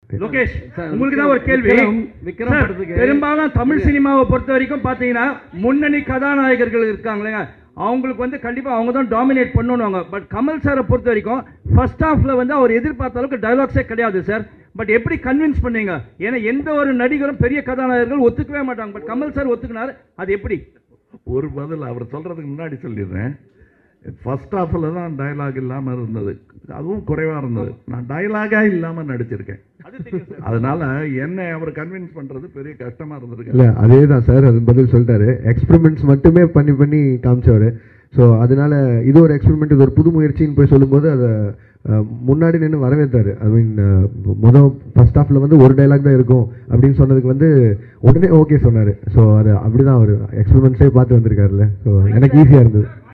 Lokesh sir, உங்களுக்கு தான் ஒரு கேள்வி விக்ரம், விக்ரம் சார், படத்துக்கு- பெரும்பாலும் தமிழ் சினிமாவை பொறுத்த வரைக்கும் பாத்தீங்கன்னா முன்னணி கதாநாயகர்கள் இருக்காங்களேங்க அவங்களுக்கு வந்து கண்டிப்பா அவங்க தான் டாமினேட் பண்ணணுவாங்க பட் கமல் சாரை பொறுத்த வரைக்கும் ஃபர்ஸ்ட் ஹாஃப்ல வந்து அவர் எதிர்பார்த்த அளவுக்கு டயலாக்ஸே கிடையாது சார் பட் எப்படி கன்வின்ஸ் பண்ணீங்க ஏன்னா எந்த ஒரு நடிகரும் பெரிய கதாநாயகர்கள் ஒத்துக்கவே மாட்டாங்க பட் கமல் சார் ஒத்துக்கினார் அது எப்படி ஒரு பதில் அவர் சொல்றதுக்கு முன்னாடி சொல்லிடுறேன் ஃபர்ஸ்ட் ஹாஃபில் தான் டயலாக் இல்லாமல் இருந்தது அதுவும் குறைவாக இருந்தது நான் டயலாகாக இல்லாமல் நடிச்சிருக்கேன் அதனால என்னை அவர் கன்வின்ஸ் பண்றது பெரிய கஷ்டமா இருந்திருக்கு இல்ல அதே தான் சார் அது பதில் சொல்லிட்டாரு எக்ஸ்பெரிமெண்ட்ஸ் மட்டுமே பண்ணி பண்ணி காமிச்சவர் ஸோ அதனால இது ஒரு எக்ஸ்பெரிமெண்ட் இது ஒரு புது முயற்சின்னு போய் சொல்லும்போது அதை அஹ், முன்னாடி நின்று வரவேற்றாரு ஐ மீன் மொதல் ஃபர்ஸ்ட் ஹாஃப்ல வந்து ஒரு டைலாக் தான் இருக்கும் அப்படின்னு சொன்னதுக்கு வந்து உடனே ஓகே சொன்னாரு ஸோ அது அப்படிதான் அவர் எக்ஸ்பெரிமெண்ட்ஸே பார்த்து வந்திருக்காருல்ல ஸோ எனக்கு ஈஸியாக இருந்தது